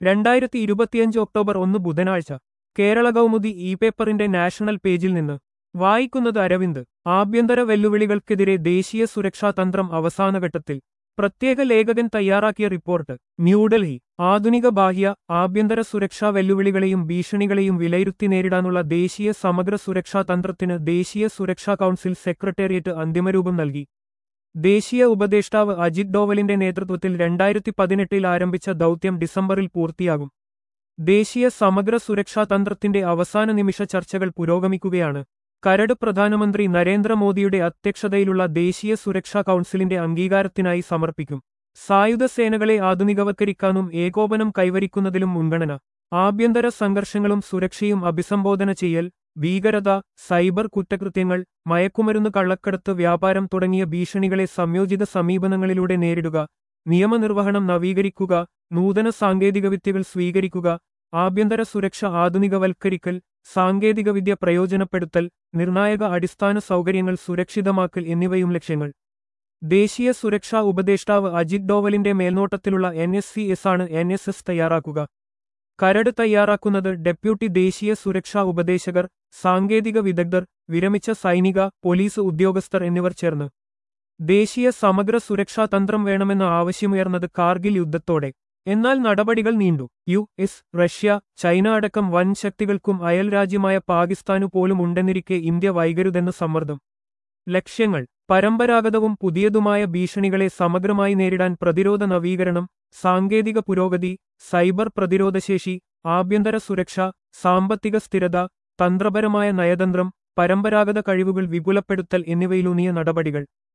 രണ്ടായിരത്തി ഇരുപത്തിയഞ്ച് ഒക്ടോബർ ഒന്ന് ബുധനാഴ്ച കേരള കൗമുദി ഇ പേപ്പറിന്റെ നാഷണൽ പേജിൽ നിന്ന് വായിക്കുന്നത് അരവിന്ദ് ആഭ്യന്തര വെല്ലുവിളികൾക്കെതിരെ ദേശീയ സുരക്ഷാ തന്ത്രം അവസാനഘട്ടത്തിൽ പ്രത്യേക ലേഖകൻ തയ്യാറാക്കിയ റിപ്പോർട്ട് ന്യൂഡൽഹി ആധുനിക ബാഹ്യ ആഭ്യന്തര സുരക്ഷാ വെല്ലുവിളികളെയും ഭീഷണികളെയും വിലയിരുത്തി നേരിടാനുള്ള ദേശീയ സമഗ്ര സുരക്ഷാ തന്ത്രത്തിന് ദേശീയ സുരക്ഷാ കൗൺസിൽ സെക്രട്ടേറിയറ്റ് അന്തിമരൂപം നൽകി ദേശീയ ഉപദേഷ്ടാവ് അജിത് ഡോവലിന്റെ നേതൃത്വത്തിൽ രണ്ടായിരത്തി പതിനെട്ടിൽ ആരംഭിച്ച ദൗത്യം ഡിസംബറിൽ പൂർത്തിയാകും ദേശീയ സമഗ്ര സുരക്ഷാ തന്ത്രത്തിന്റെ അവസാന നിമിഷ ചർച്ചകൾ പുരോഗമിക്കുകയാണ് കരട് പ്രധാനമന്ത്രി നരേന്ദ്രമോദിയുടെ അധ്യക്ഷതയിലുള്ള ദേശീയ സുരക്ഷാ കൗൺസിലിന്റെ അംഗീകാരത്തിനായി സമർപ്പിക്കും സായുധ സേനകളെ ആധുനികവൽക്കരിക്കാനും ഏകോപനം കൈവരിക്കുന്നതിലും മുൻഗണന ആഭ്യന്തര സംഘർഷങ്ങളും സുരക്ഷയും അഭിസംബോധന ചെയ്യൽ ഭീകരത സൈബർ കുറ്റകൃത്യങ്ങൾ മയക്കുമരുന്ന് കള്ളക്കടത്ത് വ്യാപാരം തുടങ്ങിയ ഭീഷണികളെ സംയോജിത സമീപനങ്ങളിലൂടെ നേരിടുക നിയമനിർവഹണം നവീകരിക്കുക നൂതന സാങ്കേതികവിദ്യകൾ സ്വീകരിക്കുക ആഭ്യന്തര സുരക്ഷ ആധുനികവൽക്കരിക്കൽ സാങ്കേതികവിദ്യ പ്രയോജനപ്പെടുത്തൽ നിർണായക അടിസ്ഥാന സൗകര്യങ്ങൾ സുരക്ഷിതമാക്കൽ എന്നിവയും ലക്ഷ്യങ്ങൾ ദേശീയ സുരക്ഷാ ഉപദേഷ്ടാവ് അജിത് ഡോവലിന്റെ മേൽനോട്ടത്തിലുള്ള എൻ എസ് സി എസ് ആണ് എൻ എസ് എസ് തയ്യാറാക്കുക കരട് തയ്യാറാക്കുന്നത് ഡെപ്യൂട്ടി ദേശീയ സുരക്ഷാ ഉപദേശകർ സാങ്കേതിക വിദഗ്ധർ വിരമിച്ച സൈനിക പോലീസ് ഉദ്യോഗസ്ഥർ എന്നിവർ ചേർന്ന് ദേശീയ സമഗ്ര സുരക്ഷാ തന്ത്രം വേണമെന്ന ആവശ്യമുയർന്നത് കാർഗിൽ യുദ്ധത്തോടെ എന്നാൽ നടപടികൾ നീണ്ടു യു എസ് റഷ്യ ചൈന അടക്കം വൻ ശക്തികൾക്കും അയൽരാജ്യമായ പാകിസ്ഥാനു പോലും ഉണ്ടെന്നിരിക്കെ ഇന്ത്യ വൈകരുതെന്ന് സമ്മർദ്ദം ലക്ഷ്യങ്ങൾ പരമ്പരാഗതവും പുതിയതുമായ ഭീഷണികളെ സമഗ്രമായി നേരിടാൻ പ്രതിരോധ നവീകരണം സാങ്കേതിക പുരോഗതി സൈബർ പ്രതിരോധശേഷി ആഭ്യന്തര സുരക്ഷ സാമ്പത്തിക സ്ഥിരത തന്ത്രപരമായ നയതന്ത്രം പരമ്പരാഗത കഴിവുകൾ വിപുലപ്പെടുത്തൽ എന്നിവയിലൂന്നിയ നടപടികൾ